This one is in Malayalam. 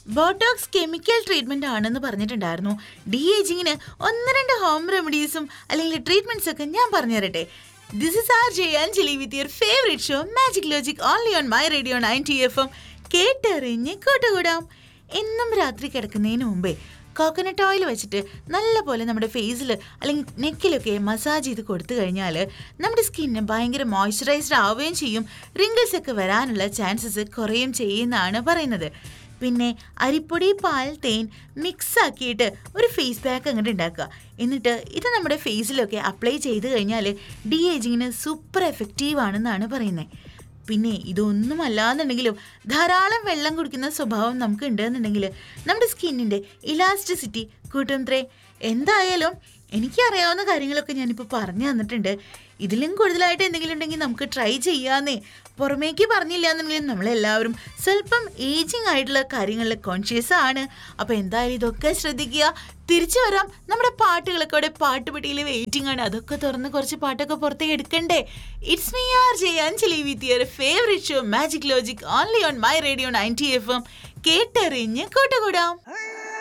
ബോട്ടോക്സ് കെമിക്കൽ ട്രീറ്റ്മെന്റ് ആണെന്ന് പറഞ്ഞിട്ടുണ്ടായിരുന്നു ഡി ഏജിങ്ങിന് ഒന്ന് രണ്ട് ഹോം റെമഡീസും അല്ലെങ്കിൽ ട്രീറ്റ്മെന്റ്സ് ഒക്കെ ഞാൻ പറഞ്ഞു തരട്ടെ this is R J Anjali with your favourite show magic logic only on my radio ninety F M കേട്ടറിഞ്ഞ് കൂട്ടുകൂടാം എന്നും രാത്രി കിടക്കുന്നതിന് മുമ്പേ കോക്കനട്ട് ഓയിൽ വെച്ചിട്ട് നല്ലപോലെ നമ്മുടെ ഫേസിൽ അല്ലെങ്കിൽ നെക്കിലൊക്കെ മസാജ് ചെയ്ത് കൊടുത്തു കഴിഞ്ഞാൽ നമ്മുടെ സ്കിന്നിന് ഭയങ്കര മോയ്സ്ചറൈസ്ഡ് ആവുകയും ചെയ്യും റിങ്കിൾസ് ഒക്കെ വരാനുള്ള ചാൻസസ് കുറയും ചെയ്യുന്നതാണ് പറയുന്നത് പിന്നെ അരിപ്പൊടി പാൽ തേൻ മിക്സ് ആക്കിയിട്ട് ഒരു ഫേസ് പാക്ക് അങ്ങോട്ട് ഉണ്ടാക്കുക എന്നിട്ട് ഇത് നമ്മുടെ ഫേസിലൊക്കെ അപ്ലൈ ചെയ്ത് കഴിഞ്ഞാൽ ഡി ഏജിങ്ങിന് സൂപ്പർ എഫക്റ്റീവ് ആണെന്നാണ് പറയുന്നത് പിന്നെ ഇതൊന്നും അല്ലാന്നുണ്ടെങ്കിലും ധാരാളം വെള്ളം കുടിക്കുന്ന സ്വഭാവം നമുക്ക് ഉണ്ടെന്നുണ്ടെങ്കിൽ നമ്മുടെ സ്കിന്നിൻ്റെ ഇലാസ്റ്റിസിറ്റി കൂട്ടുംത്രേ എന്തായാലും എനിക്കറിയാവുന്ന കാര്യങ്ങളൊക്കെ ഞാനിപ്പോൾ പറഞ്ഞു തന്നിട്ടുണ്ട് ഇതിലും കൂടുതലായിട്ട് എന്തെങ്കിലും ഉണ്ടെങ്കിൽ നമുക്ക് ട്രൈ ചെയ്യാന്നേ പുറമേക്ക് പറഞ്ഞില്ല എന്നുണ്ടെങ്കിലും നമ്മളെല്ലാവരും സ്വല്പം ഏജിങ് ആയിട്ടുള്ള കാര്യങ്ങളിൽ കോൺഷ്യസ് ആണ് അപ്പോൾ എന്തായാലും ഇതൊക്കെ ശ്രദ്ധിക്കുക തിരിച്ചു വരാം നമ്മുടെ പാട്ടുകളൊക്കെ അവിടെ പാട്ടുപെട്ടിയിൽ വെയിറ്റിംഗ് ആണ് അതൊക്കെ തുറന്ന് കുറച്ച് പാട്ടൊക്കെ പുറത്തേക്ക് എടുക്കണ്ടേ it's me R J Anjali with your favourite show magic logic only on my radio ninety F M കേട്ടറിഞ്ഞ് കൂട്ടുകൂടാം